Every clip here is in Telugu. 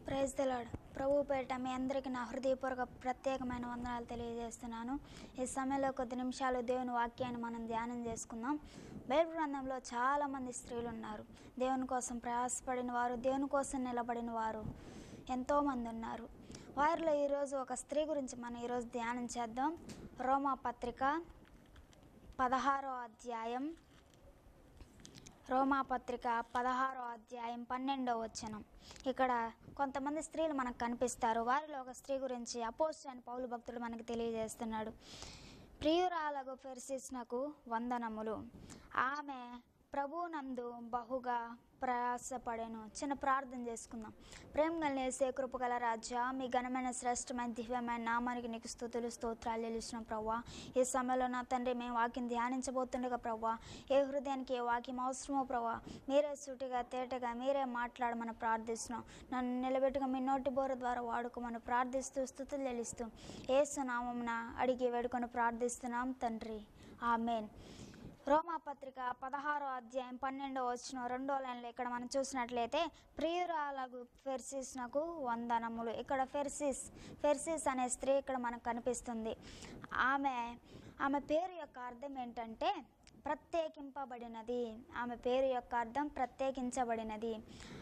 ప్రైజ్ దలాడ్ ప్రభు పేట మీ అందరికీ నా హృదయపూర్వక ప్రత్యేకమైన వందనాలు తెలియజేస్తున్నాను ఈ సమయంలో కొద్ది నిమిషాలు దేవుని వాక్యాన్ని మనం ధ్యానం చేసుకుందాం బైబిల్ గ్రంథంలో చాలామంది స్త్రీలు ఉన్నారు దేవుని కోసం ప్రయాసపడిన వారు దేవుని కోసం నిలబడిన వారు ఎంతోమంది ఉన్నారు వారిలో ఈరోజు ఒక స్త్రీ గురించి మనం ఈరోజు ధ్యానం చేద్దాం రోమా పత్రిక పదహారో అధ్యాయం రోమాపత్రిక పదహారో అధ్యాయం పన్నెండో వచనం ఇక్కడ కొంతమంది స్త్రీలు మనకు కనిపిస్తారు వారిలో ఒక స్త్రీ గురించి అపోస్ట్ అని పౌలు భక్తుడు మనకు తెలియజేస్తున్నాడు ప్రియురాలకు ఫెర్సిస్నకు వందనములు ఆమె ప్రభునందు బహుగా ప్రయాసపడేను చిన్న ప్రార్థన చేసుకుందాం ప్రేమ కలిసే కృపగల రాజా మీ ఘనమైన శ్రేష్టమైన దివ్యమైన నామానికి నీకు స్థుతులు స్తోత్రాలు తెలిసిన ప్రవ్వా ఈ సమయంలో నా తండ్రి మేము వాక్యం ధ్యానించబోతుండగా ప్రవ్వా ఏ హృదయానికి ఏ వాక్యం అవసరమో ప్రవ్వా మీరే సూటిగా తేటగా మీరే మాట్లాడమని ప్రార్థిస్తున్నాం నన్ను నిలబెట్టుగా మీ నోటి బోర ద్వారా వాడుకోమని ప్రార్థిస్తూ స్థుతులు చెల్లిస్తూ ఏసునామమున అడిగి వేడుకొని ప్రార్థిస్తున్నాం తండ్రి ఆమెన్ రోమాపత్రిక పదహారో అధ్యాయం పన్నెండో వచ్చిన రెండో లైన్లో ఇక్కడ మనం చూసినట్లయితే ప్రియురాలకు ఫెర్సిస్నకు వందనములు ఇక్కడ ఫెర్సిస్ ఫెర్సిస్ అనే స్త్రీ ఇక్కడ మనకు కనిపిస్తుంది ఆమె ఆమె పేరు యొక్క అర్థం ఏంటంటే ప్రత్యేకింపబడినది ఆమె పేరు యొక్క అర్థం ప్రత్యేకించబడినది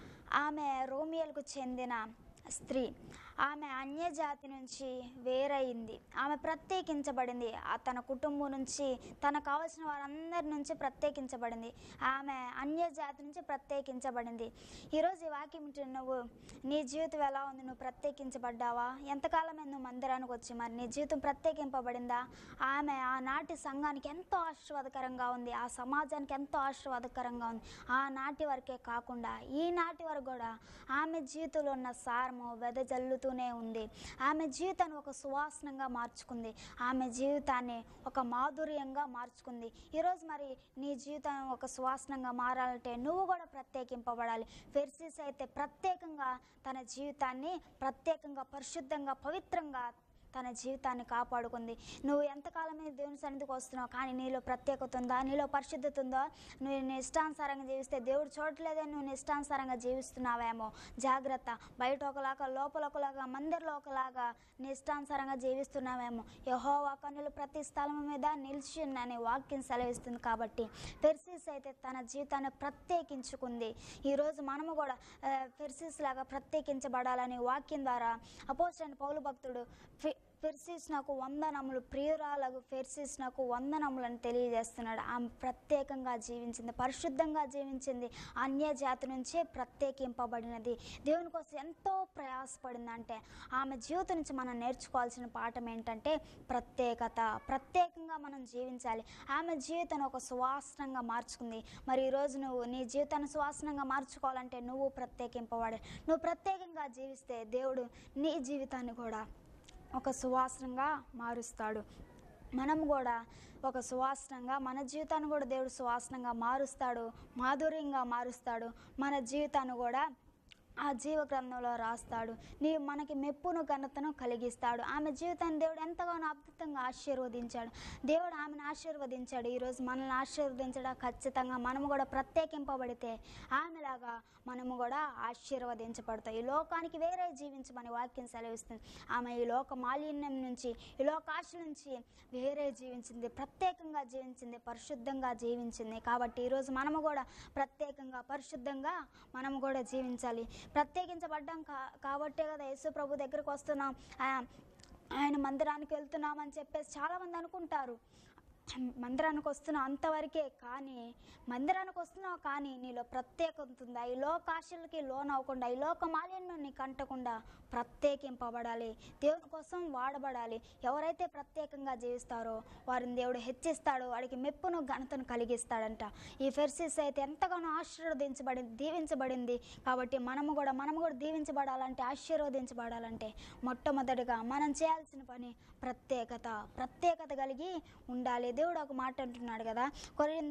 ఆమె రోమియోలకు చెందిన స్త్రీ ఆమె అన్యజాతి నుంచి వేరయింది ఆమె ప్రత్యేకించబడింది ఆ తన కుటుంబం నుంచి తనకు కావలసిన వారందరి నుంచి ప్రత్యేకించబడింది ఆమె అన్యజాతి నుంచి ప్రత్యేకించబడింది ఈరోజు ఈ వాక్యం వింటున్న నువ్వు నీ జీవితం ఎలా ఉంది నువ్వు ప్రత్యేకించబడ్డావా ఎంతకాలమే నువ్వు మందిరానికి వచ్చి మరి నీ జీవితం ప్రత్యేకింపబడిందా ఆమె ఆనాటి సంఘానికి ఎంతో ఆశీర్వాదకరంగా ఉంది ఆ సమాజానికి ఎంతో ఆశీర్వాదకరంగా ఉంది ఆనాటి వరకే కాకుండా ఈనాటి వరకు కూడా ఆమె జీవితంలో ఉన్న సారము వెదజల్లుతూనే ఉంది ఆమె జీవితాన్ని ఒక సువాసనంగా మార్చుకుంది ఆమె జీవితాన్ని ఒక మాధుర్యంగా మార్చుకుంది ఈరోజు మరి నీ జీవితం ఒక సువాసనంగా మారాలంటే నువ్వు కూడా ప్రత్యేకింపబడాలి ఫెర్సిస్ అయితే ప్రత్యేకంగా తన జీవితాన్ని ప్రత్యేకంగా పరిశుద్ధంగా పవిత్రంగా తన జీవితాన్ని కాపాడుకుంది నువ్వు ఎంతకాలమే దేవుని సన్నిధికి వస్తున్నావు కానీ నీలో ప్రత్యేకత ఉందా నీలో పరిశుద్ధత ఉందా నువ్వు నీ ఇష్టానుసారంగా జీవిస్తే దేవుడు చూడట్లేదే నువ్వు నీ ఇష్టానుసారంగా జీవిస్తున్నావేమో జాగ్రత్త బయట ఒకలాగా లోపల ఒకలాగా మందిర్లో ఒకలాగా నీ ఇష్టానుసారంగా జీవిస్తున్నావేమో యహోవా కన్నులు ప్రతి స్థలం మీద నిలిచి ఉందని వాక్యం సెలవిస్తుంది కాబట్టి ఫెర్సిస్ అయితే తన జీవితాన్ని ప్రత్యేకించుకుంది ఈరోజు మనము కూడా ఆ, ఫెర్సిస్ లాగా ప్రత్యేకించబడాలని వాక్యం ద్వారా అపోజిట్ పౌలు భక్తుడు ఫి- ఫెర్సిస్ నాకు వందనములు ప్రియురాలకు ఫెర్సిస్ నాకు వందనములను తెలియజేస్తున్నాడు ఆమె ప్రత్యేకంగా జీవించింది పరిశుద్ధంగా జీవించింది అన్య జాతి నుంచే ప్రత్యేకింపబడినది దేవుని కోసం ఎంతో ప్రయాసపడిందంటే ఆమె జీవితం నుంచి మనం నేర్చుకోవాల్సిన పాఠం ఏంటంటే ప్రత్యేకత ప్రత్యేకంగా మనం జీవించాలి ఆమె జీవితాన్ని ఒక సువాసనంగా మార్చుకుంది మరి ఈరోజు నువ్వు నీ జీవితాన్ని సువాసనంగా మార్చుకోవాలంటే నువ్వు ప్రత్యేకింపబడాలి నువ్వు ప్రత్యేకంగా జీవిస్తే దేవుడు నీ జీవితాన్ని కూడా ఒక సువాసనంగా మారుస్తాడు మనం కూడా ఒక సువాసనంగా మన జీవితాన్ని కూడా దేవుడు సువాసనంగా మారుస్తాడు మాధుర్యంగా మారుస్తాడు మన జీవితాన్ని కూడా ఆ జీవ గ్రంథంలో రాస్తాడు నీ మనకి మెప్పును ఘనతను కలిగిస్తాడు ఆమె జీవితాన్ని దేవుడు ఎంతగానో అద్భుతంగా ఆశీర్వదించాడు దేవుడు ఆమెను ఆశీర్వదించాడు ఈరోజు మనల్ని ఆశీర్వదించడం ఖచ్చితంగా మనము కూడా ప్రత్యేకింపబడితే ఆమెలాగా మనము కూడా ఆశీర్వదించబడతాం ఈ లోకానికి వేరే జీవించమని వాక్యం సెలవిస్తుంది ఆమె ఈ లోక మాలిన్యం నుంచి ఈ లోకాశ నుంచి వేరే జీవించింది ప్రత్యేకంగా జీవించింది పరిశుద్ధంగా జీవించింది కాబట్టి ఈరోజు మనము కూడా ప్రత్యేకంగా పరిశుద్ధంగా మనము కూడా జీవించాలి ప్రత్యేకించబడ్డాం కా కాబట్టే కదా యేసు ప్రభు దగ్గరికి వస్తున్నాం ఆ- ఆయన మందిరానికి వెళ్తున్నామని చెప్పేసి చాలామంది అనుకుంటారు మందిరానికి వస్తున్నావు అంతవరకే కానీ మందిరానికి వస్తున్నావు కానీ నీలో ప్రత్యేకత ఉందా ఈ లోకాశలకి లోన్ అవ్వకుండా ఈ లోక మాలిన్యం నీకు అంటకుండా ప్రత్యేకింపబడాలి దేవుని కోసం వాడబడాలి ఎవరైతే ప్రత్యేకంగా జీవిస్తారో వారిని దేవుడు హెచ్చిస్తాడు వాడికి మెప్పును ఘనతను కలిగిస్తాడంట ఈ ఫెర్సిస్ అయితే ఎంతగానో ఆశీర్వదించబడింది దీవించబడింది కాబట్టి మనము కూడా మనము కూడా దీవించబడాలంటే ఆశీర్వదించబడాలంటే మొట్టమొదటిగా మనం చేయాల్సిన పని ప్రత్యేకత ప్రత్యేకత కలిగి ఉండాలి దేవుడు ఒక మాట అంటున్నాడు కదా కొరింది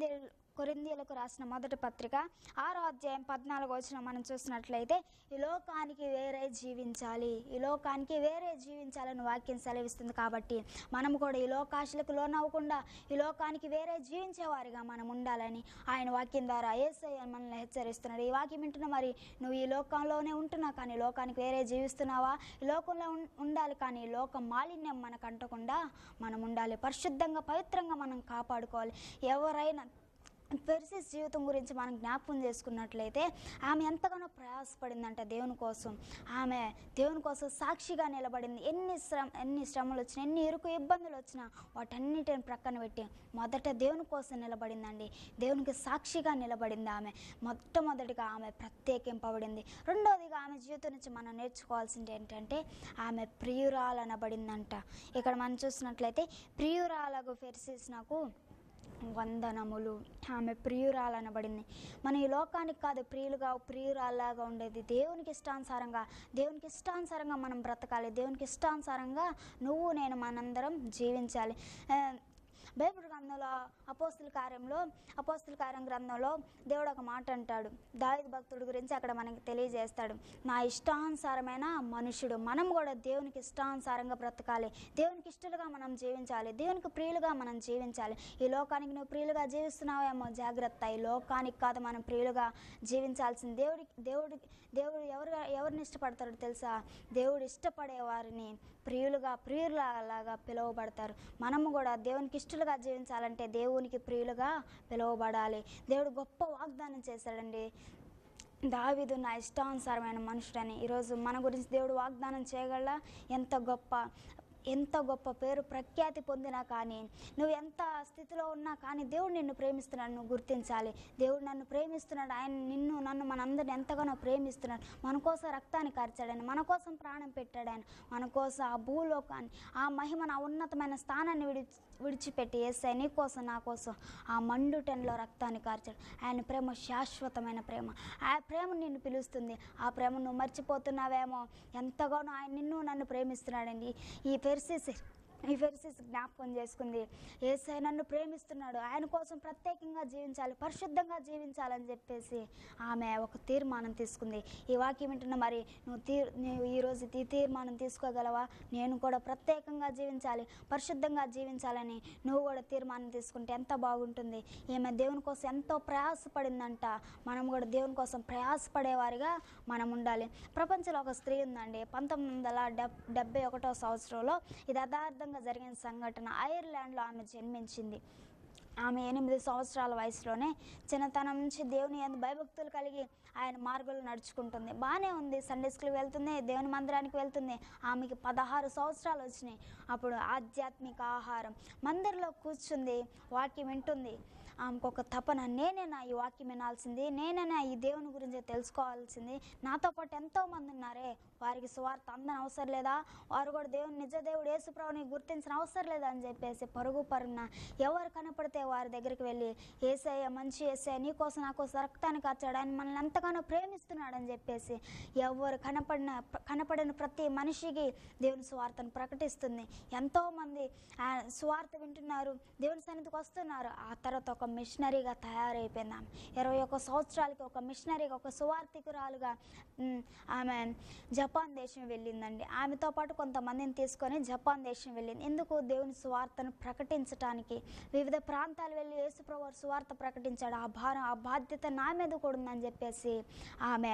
కొరిందీలకు రాసిన మొదటి పత్రిక ఆరో అధ్యాయం పద్నాలుగు వచ్చిన మనం చూసినట్లయితే ఈ లోకానికి వేరే జీవించాలి ఈ లోకానికి వేరే జీవించాలని వాక్యం సెలవిస్తుంది కాబట్టి మనం కూడా ఈ లోకాశలకు లోనవ్వకుండా ఈ లోకానికి వేరే జీవించేవారిగా మనం ఉండాలని ఆయన వాక్యం ద్వారా ఏసై మనల్ని హెచ్చరిస్తున్నాడు ఈ వాక్యం వింటున్న మరి నువ్వు ఈ లోకంలోనే ఉంటున్నావు కానీ ఈ లోకానికి వేరే జీవిస్తున్నావా ఈ లోకంలో ఉం- ఉండాలి కానీ ఈ లోక మాలిన్యం మనకు అంటకుండా మనం ఉండాలి పరిశుద్ధంగా పవిత్రంగా మనం కాపాడుకోవాలి ఎవరైనా పెర్సిస్ జీవితం గురించి మనం జ్ఞాపకం చేసుకున్నట్లయితే ఆమె ఎంతగానో ప్రయాసపడిందంట దేవుని కోసం ఆమె దేవుని కోసం సాక్షిగా నిలబడింది ఎన్ని శ్రమ ఎన్ని శ్రమలు వచ్చినా ఎన్ని ఇరుకు ఇబ్బందులు వచ్చినా వాటన్నిటిని ప్రక్కన పెట్టి మొదట దేవుని కోసం నిలబడిందండి దేవునికి సాక్షిగా నిలబడింది ఆమె మొట్టమొదటిగా ఆమె ప్రత్యేకింపబడింది రెండవదిగా ఆమె జీవితం నుంచి మనం నేర్చుకోవాల్సింది ఏంటంటే ఆమె ప్రియురాలనబడిందంట ఇక్కడ మనం చూసినట్లయితే ప్రియురాలకు ఫెర్సిస్ నాకు వందనములు ఆమె ప్రియురాలనబడింది మన ఈ లోకానికి కాదు ప్రియులుగా ప్రియురాల్లాగా ఉండేది దేవునికి ఇష్టానుసారంగా దేవునికి ఇష్టానుసారంగా మనం బ్రతకాలి దేవునికి ఇష్టానుసారంగా నువ్వు నేను మనందరం జీవించాలి ఆ, బైబిల్ గ్రంథంలో అపోస్తుల కార్యంలో అపోస్తుల కార్యం గ్రంథంలో దేవుడు ఒక మాట అంటాడు దావిద భక్తుడి గురించి అక్కడ మనకి తెలియజేస్తాడు నా ఇష్టానుసారమైన మనుషుడు మనం కూడా దేవునికి ఇష్టానుసారంగా బ్రతకాలి దేవునికి ఇష్టలుగా మనం జీవించాలి దేవునికి ప్రియులుగా మనం జీవించాలి ఈ లోకానికి నువ్వు ప్రియులుగా జీవిస్తున్నావేమో జాగ్రత్త ఈ లోకానికి కాదు మనం ప్రియులుగా జీవించాల్సింది దేవుడికి దేవుడి దేవుడు ఎవరు ఎవరిని ఇష్టపడతాడో తెలుసా దేవుడు ఇష్టపడే వారిని ప్రియులుగా ప్రియులలాగా పిలువబడతారు మనము కూడా దేవునికి ఇష్టలుగా జీవించాలంటే దేవునికి ప్రియులుగా పిలువబడాలి దేవుడు గొప్ప వాగ్దానం చేశాడండి దావీదు నా ఇష్టానుసారమైన మనుషుడని ఈరోజు మన గురించి దేవుడు వాగ్దానం చేయగల ఎంత గొప్ప ఎంత గొప్ప పేరు ప్రఖ్యాతి పొందినా కానీ నువ్వు ఎంత స్థితిలో ఉన్నా కానీ దేవుడు నిన్ను ప్రేమిస్తున్నాడు నువ్వు గుర్తించాలి దేవుడు నన్ను ప్రేమిస్తున్నాడు ఆయన నిన్ను నన్ను మనందరిని ఎంతగానో ప్రేమిస్తున్నాడు మన కోసం రక్తాన్ని కార్చాడని మన కోసం ప్రాణం పెట్టాడు ఆయన మన కోసం ఆ భూలోకాన్ని ఆ మహిమను ఆ ఉన్నతమైన స్థానాన్ని విడిచి విడిచిపెట్టి వేస్తాయి నీ కోసం నా కోసం ఆ మండుటెన్లో రక్తాన్ని కార్చాడు ఆయన ప్రేమ శాశ్వతమైన ప్రేమ ఆ ప్రేమ నిన్ను పిలుస్తుంది ఆ ప్రేమ నువ్వు మర్చిపోతున్నావేమో ఎంతగానో ఆయన నిన్ను నన్ను ప్రేమిస్తున్నాడండి ఈ పెర్సిస్ ఈ ఫెరిసిస్ జ్ఞాపకం చేసుకుంది ఏసై నన్ను ప్రేమిస్తున్నాడు ఆయన కోసం ప్రత్యేకంగా జీవించాలి పరిశుద్ధంగా జీవించాలని చెప్పేసి ఆమె ఒక తీర్మానం తీసుకుంది ఈ వాక్యం వింటున్న మరి నువ్వు తీర్ నువ్వు ఈరోజు ఈ తీర్మానం తీసుకోగలవా నేను కూడా ప్రత్యేకంగా జీవించాలి పరిశుద్ధంగా జీవించాలని నువ్వు కూడా తీర్మానం తీసుకుంటే ఎంత బాగుంటుంది ఈమె దేవుని కోసం ఎంతో ప్రయాసపడిందంట మనం కూడా దేవుని కోసం ప్రయాసపడేవారిగా మనం ఉండాలి ప్రపంచంలో ఒక స్త్రీ ఉందండి పంతొమ్మిది వందల డెబ్ డెబ్బై ఒకటో సంవత్సరంలో ఇది యథార్థంగా జరిగిన సంఘటన ఐర్లాండ్లో ఆమె జన్మించింది ఆమె ఎనిమిది సంవత్సరాల వయసులోనే చిన్నతనం నుంచి దేవుని ఎందు భయభక్తులు కలిగి ఆయన మార్గంలో నడుచుకుంటుంది బాగానే ఉంది సండే స్కూల్కి వెళ్తుంది దేవుని మందిరానికి వెళ్తుంది ఆమెకి పదహారు సంవత్సరాలు వచ్చినాయి అప్పుడు ఆధ్యాత్మిక ఆహారం మందిరంలో కూర్చుంది వాక్యం వింటుంది ఆమెకు ఒక తపన నేనేనా ఈ వాక్యం వినాల్సింది నేనేనా ఈ దేవుని గురించి తెలుసుకోవాల్సింది నాతో పాటు ఎంతో మంది ఉన్నారే వారికి సువార్త అందని అవసరం లేదా వారు కూడా దేవుని నిజ దేవుడు యేసుప్రభుని గుర్తించిన అవసరం లేదా అని చెప్పేసి పరుగు పరుగున ఎవరు కనపడితే వారి దగ్గరికి వెళ్ళి ఏసయ్య మంచి ఏసయ్య నీ కోసం నా కోసం రక్తాన్ని కాచాడు ఆయన మనల్ని ఎంతగానో ప్రేమిస్తున్నాడని చెప్పేసి ఎవరు కనపడిన కనపడిన ప్రతి మనిషికి దేవుని సువార్తను ప్రకటిస్తుంది ఎంతోమంది ఆ సువార్త వింటున్నారు దేవుని సన్నిధికి వస్తున్నారు ఆ తర్వాత ఒక మిషనరీగా తయారైపోయింది ఆమె ఇరవై ఒక సంవత్సరాలకి ఒక మిషనరీగా ఒక సువార్థికురాలుగా ఉమ్, ఆమె జపాన్ దేశం వెళ్ళిందండి ఆమెతో పాటు కొంతమందిని తీసుకొని జపాన్ దేశం వెళ్ళింది ఎందుకు దేవుని సువార్తను ప్రకటించడానికి వివిధ ప్రాంతాలు వెళ్ళి యేసుప్రభు వారు సువార్త ప్రకటించాడు ఆ భారం ఆ బాధ్యత నా మీద కూడా ఉందని చెప్పేసి ఆమె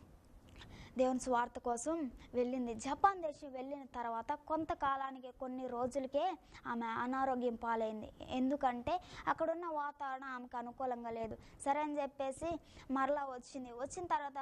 దేవుని స్వార్థ కోసం వెళ్ళింది జపాన్ దేశం వెళ్ళిన తర్వాత కొంతకాలానికి కొన్ని రోజులకే ఆమె అనారోగ్యం పాలైంది ఎందుకంటే అక్కడున్న వాతావరణం ఆమెకు అనుకూలంగా లేదు సరే అని చెప్పేసి మరలా వచ్చింది వచ్చిన తర్వాత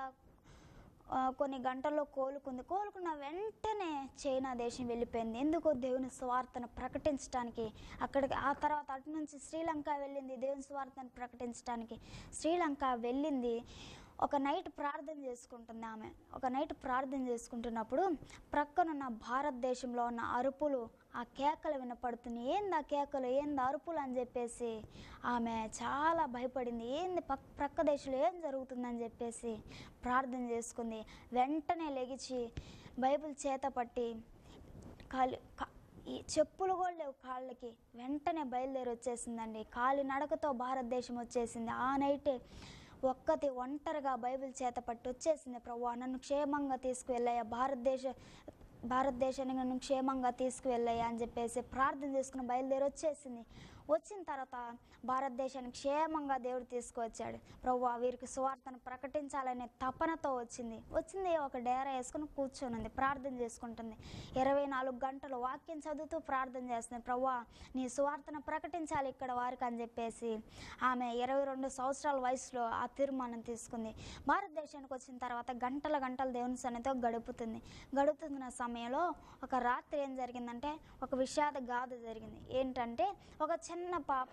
ఆ, కొన్ని గంటల్లో కోలుకుంది కోలుకున్న వెంటనే చైనా దేశం వెళ్ళిపోయింది ఎందుకు దేవుని స్వార్థను ప్రకటించడానికి అక్కడికి ఆ తర్వాత అటు నుంచి శ్రీలంక వెళ్ళింది దేవుని స్వార్థను ప్రకటించడానికి శ్రీలంక వెళ్ళింది ఒక నైట్ ప్రార్థన చేసుకుంటుంది ఆమె ఒక నైట్ ప్రార్థన చేసుకుంటున్నప్పుడు ప్రక్కనున్న భారతదేశంలో ఉన్న అరుపులు ఆ కేకలు వినపడుతుంది ఏంది ఆ కేకలు ఏంది అరుపులు అని చెప్పేసి ఆమె చాలా భయపడింది ఏంది పక్ ప్రక్క దేశంలో ఏం జరుగుతుందని చెప్పేసి ప్రార్థన చేసుకుంది వెంటనే లెగిచి బైబిల్ చేత పట్టి కాలి క- ఈ చెప్పులు కూడా లేవు కాళ్ళకి వెంటనే బయలుదేరి వచ్చేసిందండి కాలి నడకతో భారతదేశం వచ్చేసింది ఆ నైటే ఒక్కతి ఒంటరిగా బైబిల్ చేత పట్టి వచ్చేసింది ప్రభు నన్ను క్షేమంగా తీసుకువెళ్ళయ్యా భారతదేశ భారతదేశానికి నన్ను క్షేమంగా తీసుకువెళ్ళయ్యా అని చెప్పేసి ప్రార్థన చేసుకుని బయలుదేరి వచ్చేసింది వచ్చిన తర్వాత భారతదేశానికి క్షేమంగా దేవుడు తీసుకువచ్చాడు ప్రభు వీరికి సువార్తను ప్రకటించాలనే తపనతో వచ్చింది వచ్చింది ఒక డేరా వేసుకుని కూర్చొని ఉంది ప్రార్థన చేసుకుంటుంది ఇరవై నాలుగు గంటలు వాక్యం చదువుతూ ప్రార్థన చేస్తుంది ప్రభు నీ సువార్తను ప్రకటించాలి ఇక్కడ వారికి అని చెప్పేసి ఆమె ఇరవై రెండు సంవత్సరాల వయసులో ఆ తీర్మానం తీసుకుంది భారతదేశానికి వచ్చిన తర్వాత గంటల గంటలు దేవుని సన్నిధితో గడుపుతుంది గడుపుతున్న సమయంలో ఒక రాత్రి ఏం జరిగిందంటే ఒక విషాద గాథ జరిగింది ఏంటంటే ఒక చిన్న పాప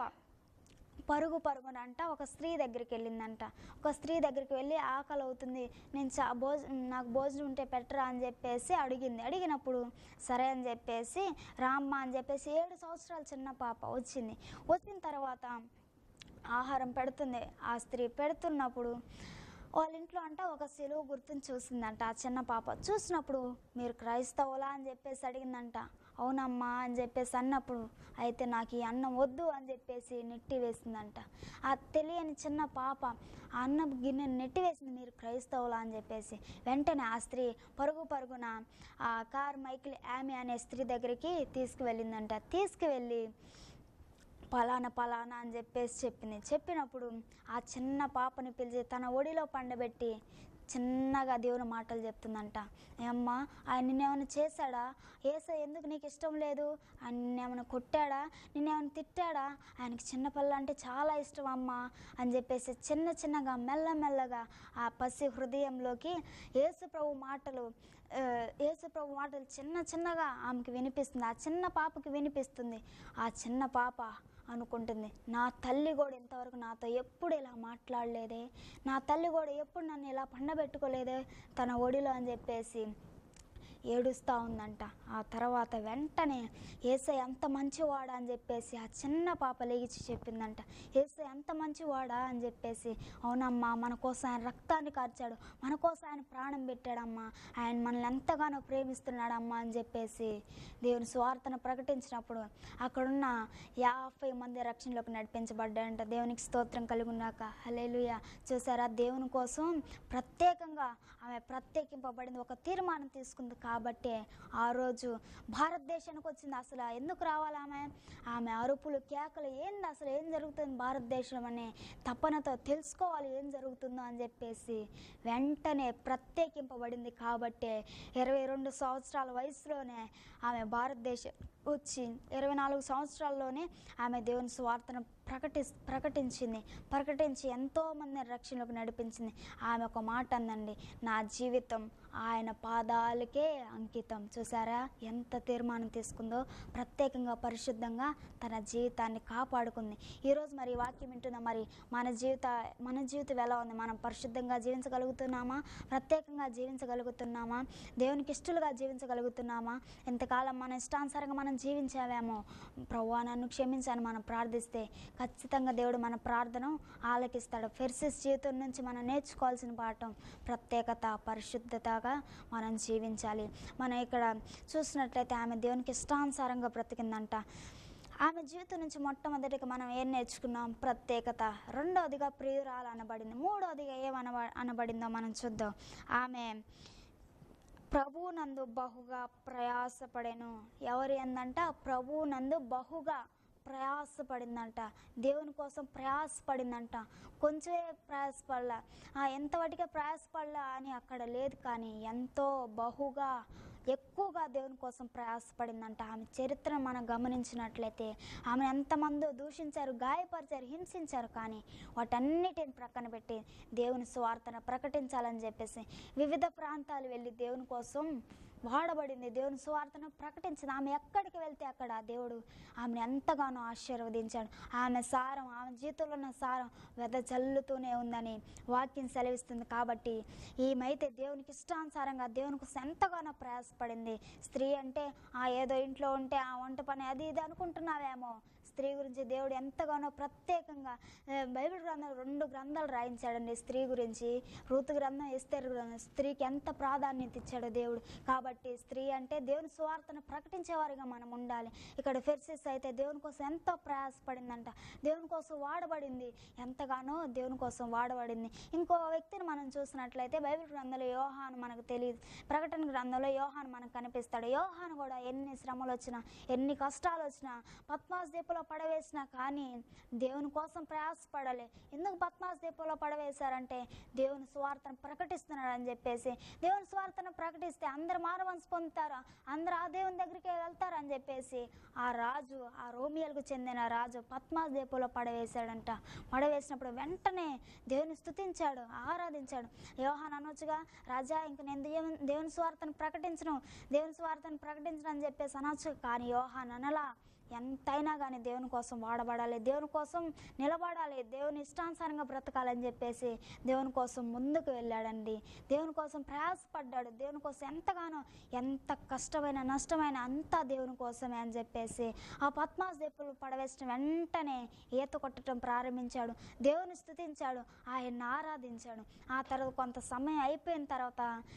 పరుగు పరుగునంట ఒక స్త్రీ దగ్గరికి వెళ్ళిందంట ఒక స్త్రీ దగ్గరికి వెళ్ళి ఆకలి అవుతుంది నేను చా భోజ నాకు భోజనం ఉంటే పెట్టరా అని చెప్పేసి అడిగింది అడిగినప్పుడు సరే అని చెప్పేసి రామ్మ అని చెప్పేసి ఏడు సంవత్సరాల చిన్న పాప వచ్చింది వచ్చిన తర్వాత ఆహారం పెడుతుంది ఆ స్త్రీ పెడుతున్నప్పుడు వాళ్ళ ఇంట్లో అంట ఒక సెలువు గుర్తుని చూసిందంట ఆ చిన్న పాప చూసినప్పుడు మీరు క్రైస్తవులా అని చెప్పేసి అడిగిందంట అవునమ్మా అని చెప్పేసి అన్నప్పుడు అయితే నాకు ఈ అన్నం వద్దు అని చెప్పేసి నెట్టి వేసిందంట ఆ తెలియని చిన్న పాప ఆ అన్నం గిన్నెని నెట్టి వేసింది మీరు క్రైస్తవులా అని చెప్పేసి వెంటనే ఆ స్త్రీ పరుగు పరుగున ఆ కార్ మైకిల్ ఆమె అనే స్త్రీ దగ్గరికి తీసుకువెళ్ళిందంట తీసుకువెళ్ళి పలానా పలానా అని చెప్పేసి చెప్పింది చెప్పినప్పుడు ఆ చిన్న పాపని పిలిచి తన ఒడిలో పండబెట్టి చిన్నగా దేవుని మాటలు చెప్తుందంట ఏమ్మా ఆయన నిన్నేమైనా చేశాడా ఏసై ఎందుకు నీకు ఇష్టం లేదు ఆయన నిన్నేమైనా కొట్టాడా నిన్నేమైనా తిట్టాడా ఆయనకి చిన్న పిల్ల అంటే చాలా ఇష్టం అమ్మా అని చెప్పేసి చిన్న చిన్నగా మెల్లమెల్లగా ఆ పసి హృదయంలోకి యేసు ప్రభు మాటలు ఆ, యేసు ప్రభు మాటలు చిన్న చిన్నగా ఆమెకి వినిపిస్తుంది ఆ చిన్న పాపకి వినిపిస్తుంది ఆ చిన్న పాప అనుకుంటుంది నా తల్లి కూడా ఇంతవరకు నాతో ఎప్పుడు ఇలా మాట్లాడలేదే నా తల్లి కూడా ఎప్పుడు నన్ను ఇలా పండబెట్టుకోలేదే తన ఒడిలో అని చెప్పేసి ఏడుస్తూ ఉందంట ఆ తర్వాత వెంటనే ఏసై అంత మంచివాడా అని చెప్పేసి ఆ చిన్న పాప లేచి చెప్పిందంట ఏసై అంత మంచివాడా అని చెప్పేసి అవునమ్మా మన కోసం ఆయన రక్తాన్ని కార్చాడు మన కోసం ఆయన ప్రాణం పెట్టాడమ్మా ఆయన మనల్ని ఎంతగానో ప్రేమిస్తున్నాడమ్మా అని చెప్పేసి దేవుని స్వార్థను ప్రకటించినప్పుడు అక్కడున్న యాభై మంది రక్షణలోకి నడిపించబడ్డాయంట దేవునికి స్తోత్రం కలుగున్నాక హలేలుయ చూసారా దేవుని కోసం ప్రత్యేకంగా ఆమె ప్రత్యేకింపబడింది ఒక తీర్మానం తీసుకుంది కాబట్టే ఆ రోజు భారతదేశానికి వచ్చింది అసలు ఎందుకు రావాలి ఆమె ఆమె అరుపులు కేకలు ఏంది అసలు ఏం జరుగుతుంది భారతదేశం అనే తపనతో తెలుసుకోవాలి ఏం జరుగుతుందో అని చెప్పేసి వెంటనే ప్రత్యేకింపబడింది కాబట్టే ఇరవై రెండు సంవత్సరాల వయసులోనే ఆమె భారతదేశం వచ్చి ఇరవై నాలుగు సంవత్సరాల్లోనే ఆమె దేవుని స్వార్థను ప్రకటి ప్రకటించింది ప్రకటించి ఎంతోమంది రక్షణలోకి నడిపించింది ఆమె ఒక మాట అందండి నా జీవితం ఆయన పాదాలకే అంకితం చూసారా ఎంత తీర్మానం తీసుకుందో ప్రత్యేకంగా పరిశుద్ధంగా తన జీవితాన్ని కాపాడుకుంది ఈరోజు మరి ఈ వాక్యం వింటున్న మరి మన జీవిత మన జీవితం ఎలా ఉంది మనం పరిశుద్ధంగా జీవించగలుగుతున్నామా ప్రత్యేకంగా జీవించగలుగుతున్నామా దేవునికి ఇష్టలుగా జీవించగలుగుతున్నామా ఎంతకాలం మన ఇష్టానుసారంగా మనం జీవించావేమో ప్రవ్వా నన్ను క్షమించాను మనం ప్రార్థిస్తే ఖచ్చితంగా దేవుడు మన ప్రార్థన ఆలకిస్తాడు ఫెర్సిస్ జీవితం నుంచి మనం నేర్చుకోవాల్సిన పాఠం ప్రత్యేకత పరిశుద్ధతగా మనం జీవించాలి మనం ఇక్కడ చూసినట్లయితే ఆమె దేవునికి ఇష్టానుసారంగా బ్రతికిందంట ఆమె జీవితం నుంచి మొట్టమొదటిగా మనం ఏం నేర్చుకున్నాం ప్రత్యేకత రెండవదిగా ప్రియురాలు అనబడింది మూడవదిగా ఏమనబ అనబడిందో మనం చూద్దాం ఆమె ప్రభువునందు బహుగా ప్రయాసపడెను ఎవరు ఏందంట ప్రభువునందు బహుగా ప్రయాసపడిందంట దేవుని కోసం ప్రయాసపడిందంట కొంచెమే ప్రయాసపడలా ఆ, ఎంతవటికే ప్రయాసపడలా అని అక్కడ లేదు కానీ ఎంతో బహుగా ఎక్కువగా దేవుని కోసం ప్రయాసపడిందంట ఆమె చరిత్రను మనం గమనించినట్లయితే ఆమె ఎంతమందో దూషించారు గాయపరిచారు హింసించారు కానీ వాటన్నిటిని ప్రక్కన పెట్టి దేవుని స్వార్థను ప్రకటించాలని చెప్పేసి వివిధ ప్రాంతాలు వెళ్ళి దేవుని కోసం వాడబడింది దేవుని సువార్తను ప్రకటించింది ఆమె ఎక్కడికి వెళ్తే అక్కడ దేవుడు ఆమెను ఎంతగానో ఆశీర్వదించాడు ఆమె సారం ఆమె జీవితంలో ఉన్న సారం వెద చల్లుతూనే ఉందని వాక్యం సెలవిస్తుంది కాబట్టి ఈమెయితే దేవునికి ఇష్టానుసారంగా దేవుని కోసం ఎంతగానో ప్రయాసపడింది స్త్రీ అంటే ఆ ఏదో ఇంట్లో ఉంటే ఆ వంట పని అది ఇది అనుకుంటున్నావేమో స్త్రీ గురించి దేవుడు ఎంతగానో ప్రత్యేకంగా ఆ, బైబిల్ గ్రంథం రెండు గ్రంథాలు రాయించాడండి స్త్రీ గురించి ఋతు గ్రంథం ఎస్తేరు గ్రంథం స్త్రీకి ఎంత ప్రాధాన్యత ఇచ్చాడో దేవుడు కాబట్టి స్త్రీ అంటే దేవుని స్వార్థను ప్రకటించేవారిగా మనం ఉండాలి ఇక్కడ ఫెర్సిస్ అయితే దేవుని కోసం ఎంతో ప్రయాసపడిందంట దేవుని కోసం వాడబడింది ఎంతగానో దేవుని కోసం వాడబడింది ఇంకో వ్యక్తిని మనం చూసినట్లయితే బైబిల్ గ్రంథంలో యోహాను మనకు తెలియదు ప్రకటన గ్రంథంలో యోహాను మనకు కనిపిస్తాడు యోహాను కూడా ఎన్ని శ్రమలు వచ్చినా ఎన్ని కష్టాలు వచ్చినా పద్మాస్ దీపంలో పడవేసినా కానీ దేవుని కోసం ప్రయాసపడాలి ఎందుకు పద్మాస్ దీపంలో పడవేశారంటే దేవుని స్వార్థను ప్రకటిస్తున్నాడని చెప్పేసి దేవుని స్వార్థను ప్రకటిస్తే అందరు మానవంశ పొందుతారు అందరు ఆ దేవుని దగ్గరికి వెళ్తారు అని చెప్పేసి ఆ రాజు ఆ రోమియోలకు చెందిన రాజు పద్మాస్ దీపంలో పడవేశాడంట పడవేసినప్పుడు వెంటనే దేవుని స్తుతించాడు ఆరాధించాడు యోహాన్ అనొచ్చుగా రాజా ఇంక నేను దేవుని దేవుని స్వార్థను ప్రకటించను దేవుని స్వార్థను ప్రకటించను అని చెప్పేసి అనొచ్చు కానీ యోహాన్ అనలా ఎంతైనా కానీ దేవుని కోసం వాడబడాలి దేవుని కోసం నిలబడాలి దేవుని ఇష్టానుసారంగా బ్రతకాలని చెప్పేసి దేవుని కోసం ముందుకు వెళ్ళాడండి దేవుని కోసం ప్రయాసపడ్డాడు దేవుని కోసం ఎంతగానో ఎంత కష్టమైన నష్టమైన అంతా దేవుని కోసమే అని చెప్పేసి ఆ పద్మాస్ దీపులు పడవేసిన వెంటనే ఈత కొట్టడం ప్రారంభించాడు దేవుని స్తుతించాడు ఆయన్ని ఆరాధించాడు ఆ తర్వాత కొంత సమయం అయిపోయిన తర్వాత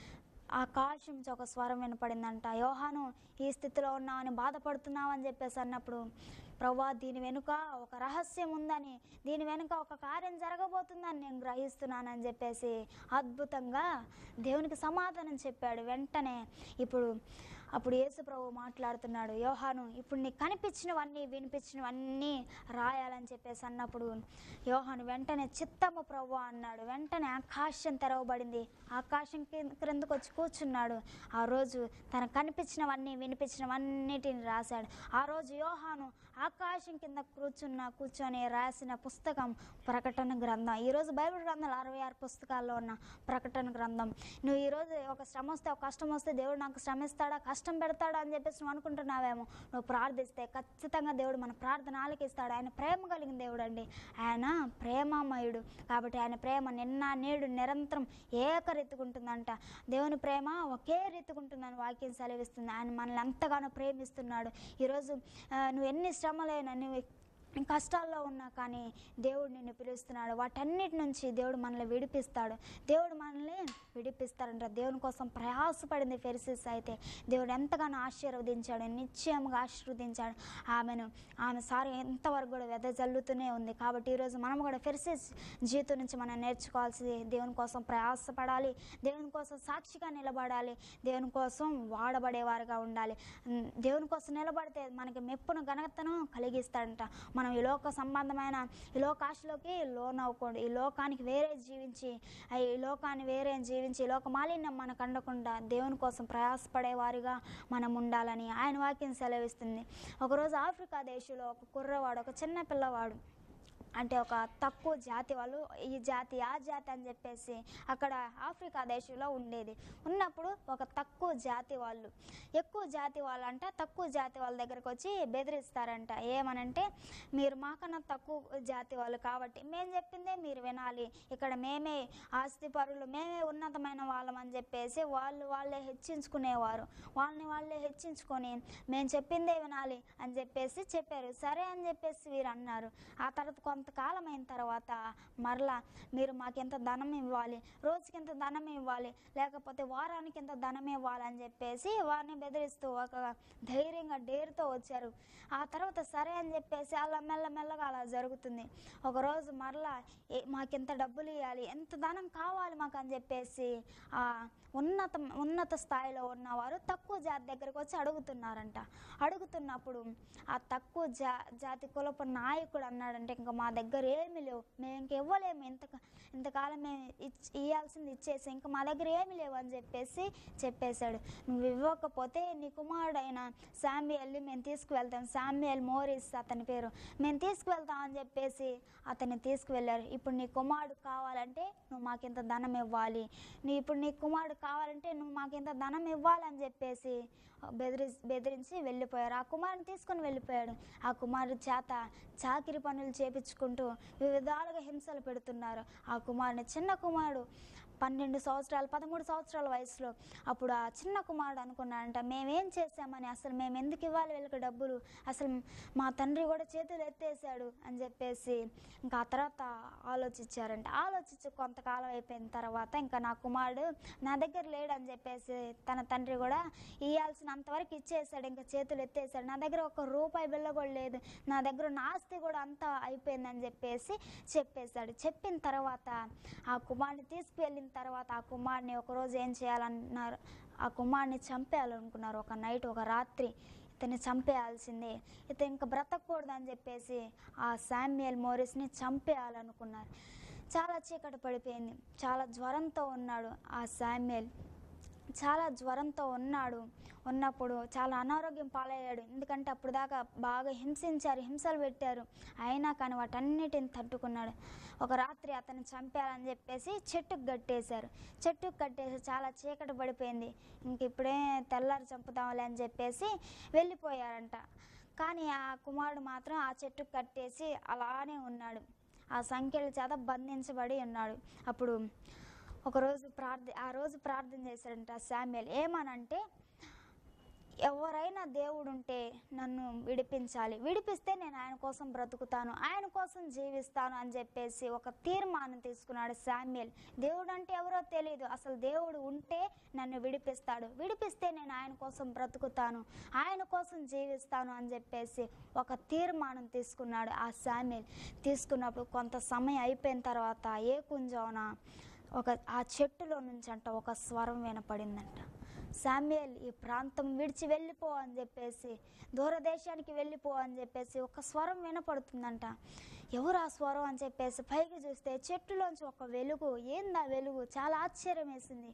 ఆకాశం నుంచి ఒక స్వరం వినపడిందంట యోహాను ఈ స్థితిలో ఉన్నావని బాధపడుతున్నావు అని చెప్పేసి అన్నప్పుడు ప్రభా దీని వెనుక ఒక రహస్యం ఉందని దీని వెనుక ఒక కార్యం జరగబోతుందని నేను గ్రహిస్తున్నానని చెప్పేసి అద్భుతంగా దేవునికి సమాధానం చెప్పాడు వెంటనే ఇప్పుడు అప్పుడు యేసు ప్రభు మాట్లాడుతున్నాడు యోహాను ఇప్పుడు నీకు కనిపించినవన్నీ వినిపించినవన్నీ రాయాలని చెప్పేసి అన్నప్పుడు యోహాను వెంటనే చిత్తము ప్రభు అన్నాడు వెంటనే ఆకాశం తెరవబడింది ఆకాశం కింద క్రిందకు వచ్చి కూర్చున్నాడు ఆ రోజు తనకు కనిపించినవన్నీ వినిపించినవన్నిటిని రాశాడు ఆ రోజు యోహాను ఆకాశం కింద కూర్చున్న కూర్చొని రాసిన పుస్తకం ప్రకటన గ్రంథం ఈరోజు బైబిల్ గ్రంథాలు అరవై ఆరు పుస్తకాల్లో ఉన్న ప్రకటన గ్రంథం నువ్వు ఈరోజు ఒక శ్రమ వస్తే ఒక కష్టం వస్తే దేవుడు నాకు శ్రమ ఇస్తాడా కష్టం పెడతాడా అని చెప్పేసి నువ్వు అనుకుంటున్నావేమో నువ్వు ప్రార్థిస్తే ఖచ్చితంగా దేవుడు మన ప్రార్థన ఆలకిస్తాడు ఆయన ప్రేమ కలిగిన దేవుడు అండి ఆయన ప్రేమమయుడు కాబట్టి ఆయన ప్రేమ నిన్న నేడు నిరంతరం ఏకరీతికుంటుందంట దేవుని ప్రేమ ఒకే రీతికుంటుందని వాక్యం సెలవిస్తుంది ఆయన మనల్ని ఎంతగానో ప్రేమిస్తున్నాడు ఈరోజు ఆ, నువ్వు ఎన్ని శ్రమలైనా నువ్వు కష్టాల్లో ఉన్నా కానీ దేవుడు నిన్ను పిలుస్తున్నాడు వాటన్నిటి నుంచి దేవుడు మనల్ని విడిపిస్తాడు దేవుడు మనల్ని విడిపిస్తాడంట దేవుని కోసం ప్రయాసపడింది ఫెరిసిస్ అయితే దేవుడు ఎంతగానో ఆశీర్వదించాడు నిశ్చయంగా ఆశీర్వదించాడు ఆమెను ఆమె సారి ఎంతవరకు కూడా వెదజల్లుతూనే ఉంది కాబట్టి ఈరోజు మనం కూడా ఫెరిసిస్ జీవితం నుంచి మనం నేర్చుకోవాల్సింది దేవుని కోసం ప్రయాసపడాలి దేవుని కోసం సాక్షిగా నిలబడాలి దేవుని కోసం వాడబడేవారుగా ఉండాలి ఉమ్, దేవుని కోసం నిలబడితే మనకి మెప్పును ఘనతను కలిగిస్తాడంట మనం ఈ లోక సంబంధమైన ఈ లోకాశలోకి లోన్ అవ్వకూడదు ఈ లోకానికి వేరే జీవించి ఆ ఈ లోకాన్ని వేరే జీవించి ఈ లోక మాలిన్యం మనకు అండకుండా దేవుని కోసం ప్రయాసపడేవారిగా మనం ఉండాలని ఆయన వాక్యం సెలవిస్తుంది ఒకరోజు ఆఫ్రికా దేశంలో ఒక కుర్రవాడు ఒక చిన్న పిల్లవాడు అంటే ఒక తక్కువ జాతి వాళ్ళు ఈ జాతి ఆ జాతి అని చెప్పేసి అక్కడ ఆఫ్రికా దేశంలో ఉండేది ఉన్నప్పుడు ఒక తక్కువ జాతి వాళ్ళు ఎక్కువ జాతి వాళ్ళు అంటే తక్కువ జాతి వాళ్ళ దగ్గరకు వచ్చి బెదిరిస్తారంట ఏమనంటే మీరు మాకన్నా తక్కువ జాతి వాళ్ళు కాబట్టి మేము చెప్పిందే మీరు వినాలి ఇక్కడ మేమే ఆస్తిపరులు మేమే ఉన్నతమైన వాళ్ళం అని చెప్పేసి వాళ్ళు వాళ్ళే హెచ్చించుకునేవారు వాళ్ళని వాళ్ళే హెచ్చించుకొని మేము చెప్పిందే వినాలి అని చెప్పేసి చెప్పారు సరే అని చెప్పేసి వీరు అన్నారు ఆ తర్వాత కొంతకాలం అయిన తర్వాత మరలా మీరు మాకెంత ధనం ఇవ్వాలి రోజుకి ఎంత ధనం ఇవ్వాలి లేకపోతే వారానికి ఎంత ధనం ఇవ్వాలి అని చెప్పేసి వారిని బెదిరిస్తూ ఒక ధైర్యంగా డేరుతో వచ్చారు ఆ తర్వాత సరే అని చెప్పేసి అలా మెల్లమెల్లగా అలా జరుగుతుంది ఒకరోజు మరలా ఏ మాకెంత డబ్బులు ఇవ్వాలి ఎంత ధనం కావాలి మాకు అని చెప్పేసి ఆ ఉన్నత ఉన్నత స్థాయిలో ఉన్నవారు తక్కువ జాతి దగ్గరకు వచ్చి అడుగుతున్నారంట అడుగుతున్నప్పుడు ఆ తక్కువ జా జాతి కులపు నాయకుడు అన్నాడంటే ఇంకా మా దగ్గర ఏమీ లేవు మేము ఇంక ఇవ్వలేము ఇంత ఇంతకాలం మేము ఇచ్ ఇవ్వాల్సింది ఇచ్చేసి ఇంకా మా దగ్గర ఏమీ లేవు అని చెప్పేసి చెప్పేశాడు నువ్వు ఇవ్వకపోతే నీ కుమారుడైన శామ్యుయల్ని మేము తీసుకువెళ్తాం శామ్యుయల్ మోరిస్ అతని పేరు మేము తీసుకువెళ్తాం అని చెప్పేసి అతన్ని తీసుకువెళ్ళారు ఇప్పుడు నీ కుమారుడు కావాలంటే నువ్వు మాకింత ధనం ఇవ్వాలి నీ ఇప్పుడు నీ కుమారుడు కావాలంటే నువ్వు మాకింత ధనం ఇవ్వాలని చెప్పేసి బెదిరి బెదిరించి వెళ్ళిపోయారు ఆ కుమారుని తీసుకొని వెళ్ళిపోయాడు ఆ కుమారుడి చేత చాకిరి పనులు చేపించుకుంటూ వివిధాలుగా హింసలు పెడుతున్నారు ఆ కుమారుని చిన్న కుమారుడు పన్నెండు సంవత్సరాలు పదమూడు సంవత్సరాల వయసులో అప్పుడు ఆ చిన్న కుమారుడు అనుకున్నాడంట మేమేం చేసామని అసలు మేము ఎందుకు ఇవ్వాలి వీళ్ళకి డబ్బులు అసలు మా తండ్రి కూడా చేతులు ఎత్తేసాడు అని చెప్పేసి ఇంకా ఆ తర్వాత ఆలోచించారంట ఆలోచించి కొంతకాలం అయిపోయిన తర్వాత ఇంకా నా కుమారుడు నా దగ్గర లేడని చెప్పేసి తన తండ్రి కూడా ఇవ్వాల్సినంతవరకు ఇచ్చేసాడు ఇంకా చేతులు ఎత్తేసాడు నా దగ్గర ఒక రూపాయి బిల్ల కూడా లేదు నా దగ్గర ఉన్న ఆస్తి కూడా అంతా అయిపోయిందని చెప్పేసి చెప్పేశాడు చెప్పిన తర్వాత ఆ కుమారుని తీసుకువెళ్ళిన తర్వాత ఆ కుమారుని ఒకరోజు ఏం చేయాలన్నారు ఆ కుమారుని చంపేయాలనుకున్నారు ఒక నైట్ ఒక రాత్రి ఇతన్ని చంపేయాల్సిందే ఇతను ఇంకా బ్రతకూడదని చెప్పేసి ఆ శామ్యుయల్ మోరిస్ని చంపేయాలనుకున్నారు చాలా చీకటి పడిపోయింది చాలా జ్వరంతో ఉన్నాడు ఆ శామ్యుయల్ చాలా జ్వరంతో ఉన్నాడు ఉన్నప్పుడు చాలా అనారోగ్యం పాలయ్యాడు ఎందుకంటే అప్పుడు దాకా బాగా హింసించారు హింసలు పెట్టారు అయినా కానీ వాటన్నిటిని తట్టుకున్నాడు ఒక రాత్రి అతన్ని చంపేయాలని చెప్పేసి చెట్టుకు కట్టేశారు చెట్టుకు కట్టేసి చాలా చీకటి పడిపోయింది ఇంక ఇప్పుడే తెల్లారి చంపుదాంలే అని చెప్పేసి వెళ్ళిపోయారంట కానీ ఆ కుమారుడు మాత్రం ఆ చెట్టుకు కట్టేసి అలానే ఉన్నాడు ఆ సంఖ్యల చేత బంధించబడి ఉన్నాడు అప్పుడు ఒకరోజు ప్రార్థ ఆ రోజు ప్రార్థన చేశాడంట శామ్యుయల్ ఏమనంటే ఎవరైనా దేవుడు ఉంటే నన్ను విడిపించాలి విడిపిస్తే నేను ఆయన కోసం బ్రతుకుతాను ఆయన కోసం జీవిస్తాను అని చెప్పేసి ఒక తీర్మానం తీసుకున్నాడు శామ్యుయల్ దేవుడు అంటే ఎవరో తెలియదు అసలు దేవుడు ఉంటే నన్ను విడిపిస్తాడు విడిపిస్తే నేను ఆయన కోసం బ్రతుకుతాను ఆయన కోసం జీవిస్తాను అని చెప్పేసి ఒక తీర్మానం తీసుకున్నాడు ఆ శామ్యుయల్ తీసుకున్నప్పుడు కొంత సమయం అయిపోయిన తర్వాత ఏ కుంజోన ఒక ఆ చెట్టులో నుంచి అంట ఒక స్వరం వినపడిందంట శామ్యుయల్ ఈ ప్రాంతం విడిచి వెళ్ళిపో అని చెప్పేసి దూరదేశానికి వెళ్ళిపో అని చెప్పేసి ఒక స్వరం వినపడుతుందంట ఎవరు ఆ స్వరం అని చెప్పేసి పైకి చూస్తే చెట్టులోంచి ఒక వెలుగు ఏందా వెలుగు చాలా ఆశ్చర్యం వేసింది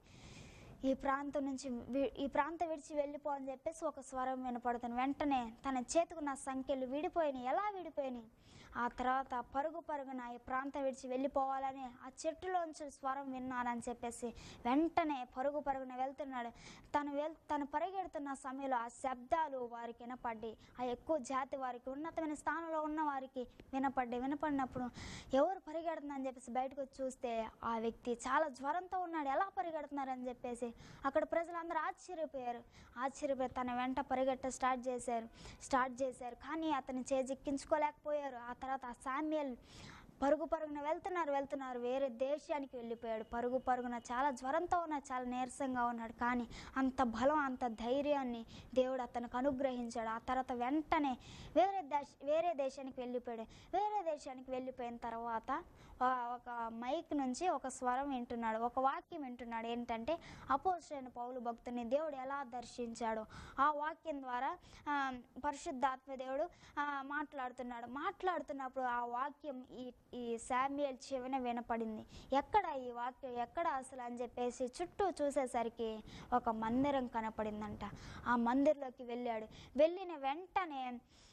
ఈ ప్రాంతం నుంచి వి- ఈ ప్రాంతం విడిచి వెళ్ళిపో అని చెప్పేసి ఒక స్వరం వినపడుతుంది వెంటనే తన చేతుకున్న సంఖ్యలు విడిపోయినాయి ఎలా విడిపోయినాయి ఆ తర్వాత పరుగు పరుగున ఈ ప్రాంతం విడిచి వెళ్ళిపోవాలని ఆ చెట్టులోంచి స్వరం విన్నానని చెప్పేసి వెంటనే పరుగు పరుగున వెళ్తున్నాడు తను వెల్ తను పరిగెడుతున్న సమయంలో ఆ శబ్దాలు వారికి వినపడ్డాయి ఆ ఎక్కువ జాతి వారికి ఉన్నతమైన స్థానంలో ఉన్న వారికి వినపడ్డాయి వినపడినప్పుడు ఎవరు పరిగెడుతుందని చెప్పేసి బయటకు వచ్చి చూస్తే ఆ వ్యక్తి చాలా జ్వరంతో ఉన్నాడు ఎలా పరిగెడుతున్నారని చెప్పేసి అక్కడ ప్రజలందరూ ఆశ్చర్యపోయారు ఆశ్చర్యపోయి తన వెంట పరిగెట్ట స్టార్ట్ చేశారు స్టార్ట్ చేశారు కానీ అతని చేజిక్కించుకోలేకపోయారు ఆ తర్వాత ఆ శామ్యుయల్ పరుగు పరుగున వెళ్తున్నారు వెళ్తున్నారు వేరే దేశానికి వెళ్ళిపోయాడు పరుగు పరుగున చాలా జ్వరంతో ఉన్నాడు చాలా నీరసంగా ఉన్నాడు కానీ అంత బలం అంత ధైర్యాన్ని దేవుడు అతనికి అనుగ్రహించాడు ఆ తర్వాత వెంటనే వేరే దేశ వేరే దేశానికి వెళ్ళిపోయాడు వేరే దేశానికి వెళ్ళిపోయిన తర్వాత ఆ- ఒక మైక్ నుంచి ఒక స్వరం వింటున్నాడు ఒక వాక్యం వింటున్నాడు ఏంటంటే అపోజిషన్ పౌలు భక్తుని దేవుడు ఎలా దర్శించాడో ఆ వాక్యం ద్వారా ఆ, పరిశుద్ధాత్మ దేవుడు ఆ, మాట్లాడుతున్నాడు మాట్లాడుతున్నప్పుడు ఆ వాక్యం ఈ ఈ శామ్యుయల్ చెవిన వినపడింది ఎక్కడ ఈ వాక్యం ఎక్కడ అసలు అని చెప్పేసి చుట్టూ చూసేసరికి ఒక మందిరం కనపడిందంట ఆ మందిరంలోకి వెళ్ళాడు వెళ్ళిన వెంటనే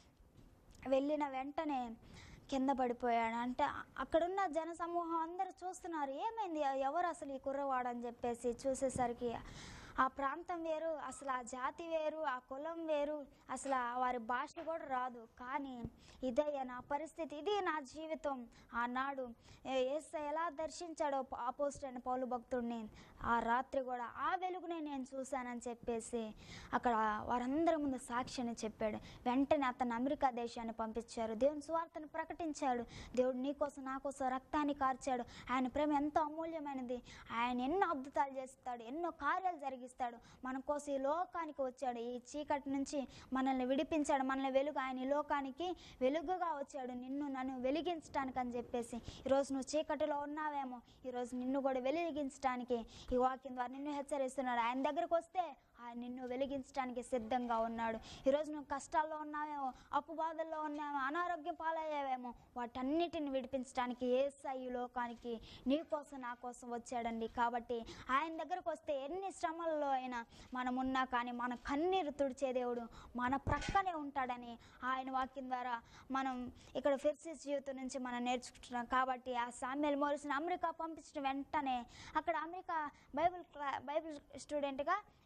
వెళ్ళిన వెంటనే కింద పడిపోయాడు అంటే అక్కడున్న జన సమూహం అందరూ చూస్తున్నారు ఏమైంది ఎవరు అసలు ఈ కుర్రవాడు అని చెప్పేసి చూసేసరికి ఆ ప్రాంతం వేరు అసలు ఆ జాతి వేరు ఆ కులం వేరు అసలు ఆ వారి భాష కూడా రాదు కానీ ఇదయ్యా నా పరిస్థితి ఇది నా జీవితం ఆనాడు ఏస ఎలా దర్శించాడో ఆపోజిట్ అయిన పౌలు భక్తుడిని ఆ రాత్రి కూడా ఆ వెలుగునే నేను చూశానని చెప్పేసి అక్కడ వారందరి ముందు సాక్ష్యాన్ని చెప్పాడు వెంటనే అతను అమెరికా దేశాన్ని పంపించారు దేవుని సువార్తను ప్రకటించాడు దేవుడు నీ కోసం నా కోసం రక్తాన్ని కార్చాడు ఆయన ప్రేమ ఎంతో అమూల్యమైనది ఆయన ఎన్నో అద్భుతాలు చేస్తాడు ఎన్నో కార్యాలు జరిగిస్తాడు మన కోసం ఈ లోకానికి వచ్చాడు ఈ చీకటి నుంచి మనల్ని విడిపించాడు మనల్ని వెలుగు ఆయన ఈ లోకానికి వెలుగుగా వచ్చాడు నిన్ను నన్ను వెలిగించడానికి అని చెప్పేసి ఈరోజు నువ్వు చీకటిలో ఉన్నావేమో ఈరోజు నిన్ను కూడా వెలిగించడానికి ఈ వాక్యం ద్వారా నిన్ను హెచ్చరిస్తున్నాడు ఆయన దగ్గరకు వస్తే ఆయన నిన్ను వెలిగించడానికి సిద్ధంగా ఉన్నాడు ఈరోజు నువ్వు కష్టాల్లో ఉన్నావేమో అప్పు బాధల్లో ఉన్నావేమో అనారోగ్యం పాలయ్యావేమో వాటన్నిటిని విడిపించడానికి ఏసై ఈ లోకానికి నీ కోసం నా కోసం వచ్చాడండి కాబట్టి ఆయన దగ్గరకు వస్తే ఎన్ని శ్రమల్లో అయినా మనం ఉన్నా కానీ మన కన్నీరు తుడిచే దేవుడు మన ప్రక్కనే ఉంటాడని ఆయన వాక్యం ద్వారా మనం ఇక్కడ ఫిర్సిస్ జీవితం నుంచి మనం నేర్చుకుంటున్నాం కాబట్టి ఆ సామ్యుల్ మోరిస్ని అమెరికా పంపించిన వెంటనే అక్కడ అమెరికా బైబిల్ క్లా బైబిల్ స్టూడెంట్గా వెళ్ళాడు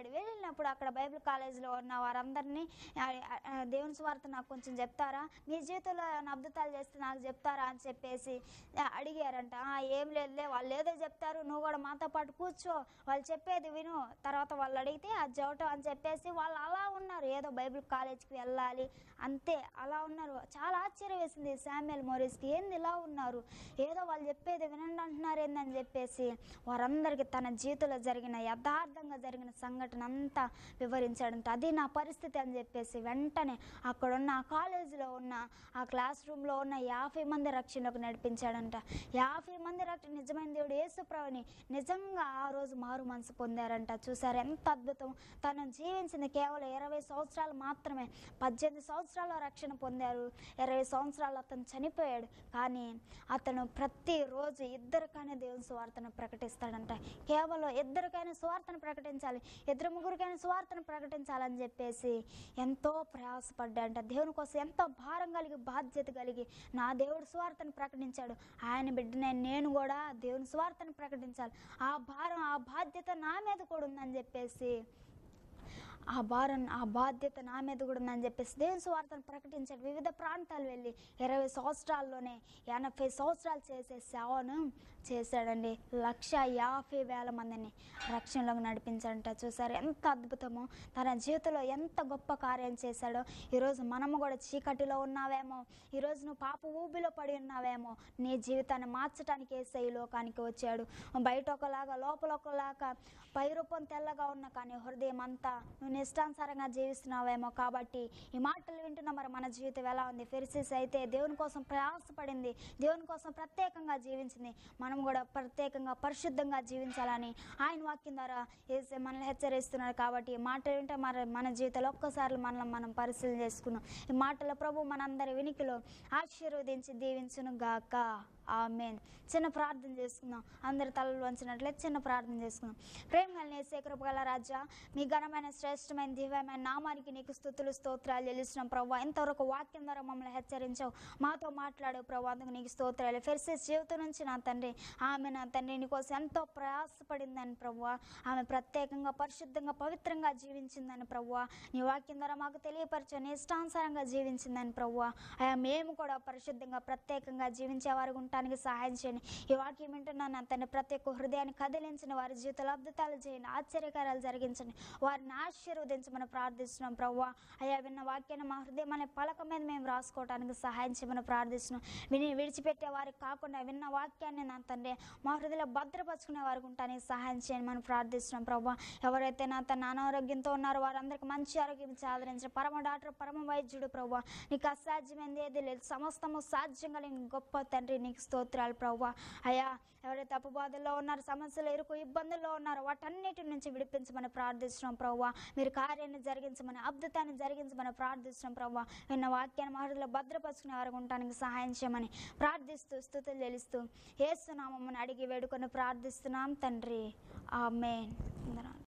వెళ్ళాలి వెళ్ళినప్పుడు అక్కడ బైబిల్ కాలేజీలో ఉన్న వారందరినీ ఆ, ఆ, దేవుని స్వార్థ నాకు కొంచెం చెప్తారా మీ జీవితంలో ఏమైనా అద్భుతాలు చేస్తే నాకు చెప్తారా అని చెప్పేసి ఆ, అడిగారంట "ఆ, ఏం లేదులే వాళ్ళు ఏదో చెప్తారు నువ్వు కూడా మాతో పాటు కూర్చో వాళ్ళు చెప్పేది విను తర్వాత వాళ్ళు అడిగితే అది చదవటం అని చెప్పేసి వాళ్ళు అలా ఉన్నారు ఏదో బైబిల్ కాలేజ్కి వెళ్ళాలి అంతే అలా ఉన్నారు చాలా ఆశ్చర్యం వేసింది శామ్యుల్ మోరీస్కి ఏంది ఇలా ఉన్నారు ఏదో వాళ్ళు చెప్పేది వినండి అంటున్నారు ఏందని చెప్పేసి వారందరికీ తన జీవితంలో జరిగిన యథార్థంగా జరిగిన సంఘటన అంతా వివరించాడంట అది నా పరిస్థితి అని చెప్పేసి వెంటనే అక్కడ ఉన్న ఆ కాలేజీలో ఉన్న ఆ క్లాస్ రూమ్లో ఉన్న యాభై మంది రక్షణకు నడిపించాడంట యాభై మంది రక్షణ నిజమైన దేవుడు యేసుప్రభుని నిజంగా ఆ రోజు మారు మనసు పొందారంట చూసారు ఎంత అద్భుతం తను జీవించింది కేవలం ఇరవై సంవత్సరాలు మాత్రమే పద్దెనిమిది సంవత్సరాల రక్షణ పొందారు ఇరవై సంవత్సరాలు అతను చనిపోయాడు కానీ అతను ప్రతిరోజు ఇద్దరికైనా దేవుని సువార్తను ప్రకటిస్తాడంట కేవలం ఇద్దరికైనా సువార్తను ప్రకటించాలి ఇద్దరు ముగ్గురికైనా సువార్తను ప్రకటించాలని చెప్పేసి ఎంతో ప్రయాసపడ్డాడంట దేవుని కోసం ఎంతో భారం కలిగి బాధ్యత కలిగి నా దేవుడు సువార్తను ప్రకటించాడు ఆయన బిడ్డనే నేను కూడా దేవుని సువార్తను ప్రకటించాలి ఆ భారం ఆ బాధ్యత నా మీద కూడా ఉందని చెప్పేసి ఆ భారం ఆ బాధ్యత నా మీద కూడా ఉందని చెప్పేసి దేవుని సువార్తను ప్రకటించాడు వివిధ ప్రాంతాలు వెళ్ళి ఇరవై సంవత్సరాల్లోనే ఎనభై సంవత్సరాలు చేసే సేవను చేశాడండి లక్ష యాభై వేల మందిని రక్షణలోకి నడిపించాడంట చూసారు ఎంత అద్భుతమో తన జీవితంలో ఎంత గొప్ప కార్యం చేశాడో ఈరోజు మనము కూడా చీకటిలో ఉన్నావేమో ఈరోజు నువ్వు పాప ఊబిలో పడి ఉన్నావేమో నీ జీవితాన్ని మార్చడానికి ఏసై ఈ లోకానికి వచ్చాడు బయట ఒకలాగా లోపల ఒకలాగా పై రూపం తెల్లగా ఉన్న కానీ హృదయం అంతా నువ్వు నిష్టానుసారంగా జీవిస్తున్నావేమో కాబట్టి ఈ మాటలు వింటున్న మరి మన జీవితం ఎలా ఉంది ఫెరిసిస్ అయితే దేవుని కోసం ప్రయాసపడింది దేవుని కోసం ప్రత్యేకంగా జీవించింది మనం కూడా ప్రత్యేకంగా పరిశుద్ధంగా జీవించాలని ఆయన వాక్యం ద్వారా ఏసే మనల్ని హెచ్చరిస్తున్నారు కాబట్టి ఈ మాటలు వింటే మరి మన జీవితంలో ఒక్కసారి మనల్ని మనం పరిశీలన చేసుకున్నాం ఈ మాటల ప్రభు మనందరి వినికిలో ఆశీర్వదించి దీవించును గాక ఆమెన్ చిన్న ప్రార్థన చేసుకుందాం అందరి తలలు వంచినట్లే చిన్న ప్రార్థన చేసుకుందాం ప్రేమ కలిగిన శేఖరపగల రాజా మీ ఘనమైన శ్రేష్టమైన దివ్యమైన నామానికి నీకు స్థుతులు స్తోత్రాలు చెల్లిస్తున్నాం ప్రభు ఎంతవరకు వాక్యం ద్వారా మమ్మల్ని హెచ్చరించావు మాతో మాట్లాడావు ప్రభు అందుకు నీకు స్తోత్రాలు ఫెర్సెస్ జీవితం నుంచి నా తండ్రి ఆమె నా తండ్రి నీకోసం ఎంతో ప్రయాసపడిందని ప్రభు ఆమె ప్రత్యేకంగా పరిశుద్ధంగా పవిత్రంగా జీవించిందని ప్రభు నీ వాక్యం ద్వారా మాకు తెలియపరచు నీ ఇష్టానుసారంగా జీవించిందని ప్రభు అయా మేము కూడా పరిశుద్ధంగా ప్రత్యేకంగా జీవించే వారికి ఉండటానికి సహాయం చేయండి ఈ వాక్యం వింటున్నాను నా తండ్రి ప్రతి ఒక్క హృదయాన్ని కదిలించిన వారి జీవితంలో అద్భుతాలు చేయండి ఆశ్చర్యకారాలు జరిగించండి వారిని ఆశీర్వదించమని ప్రార్థిస్తున్నాం ప్రభు అయ్యా విన్న వాక్యాన్ని మా హృదయం అనే పలక మీద మేము రాసుకోవడానికి సహాయం చేయమని ప్రార్థిస్తున్నాం విని విడిచిపెట్టే వారికి కాకుండా విన్న వాక్యాన్ని నా తండ్రి మా హృదయంలో భద్రపరుచుకునే వారికి ఉండటానికి సహాయం చేయండి మనం ప్రార్థిస్తున్నాం ప్రభు ఎవరైతే నా తన అనారోగ్యంతో ఉన్నారో వారందరికీ మంచి ఆరోగ్యం ఇచ్చి ఆదరించిన పరమ డాక్టర్ పరమ వైద్యుడు ప్రభు నీకు అసాధ్యమైంది ఏది లేదు సమస్తము సాధ్యం కలిగిన గొప్ప తండ్రి నీకు స్తోత్రాలు ప్రభు అయ్యా ఎవరైతే అపబాధల్లో ఉన్నారో సమస్యలు ఇరుకు ఇబ్బందుల్లో ఉన్నారో వాటన్నిటి నుంచి విడిపించమని ప్రార్థిస్తున్నాం ప్రభు మీరు కార్యాన్ని జరిగించమని అద్భుతాన్ని జరిగించమని ప్రార్థిస్తున్నాం ప్రభు విన్న వాక్యాన్ని మహర్లో భద్రపరుచుకునే వారికి ఉండటానికి సహాయం చేయమని ప్రార్థిస్తూ స్థుతులు చెల్లిస్తూ ఏసునామమ్మని అడిగి వేడుకొని ప్రార్థిస్తున్నాం తండ్రి ఆమెన్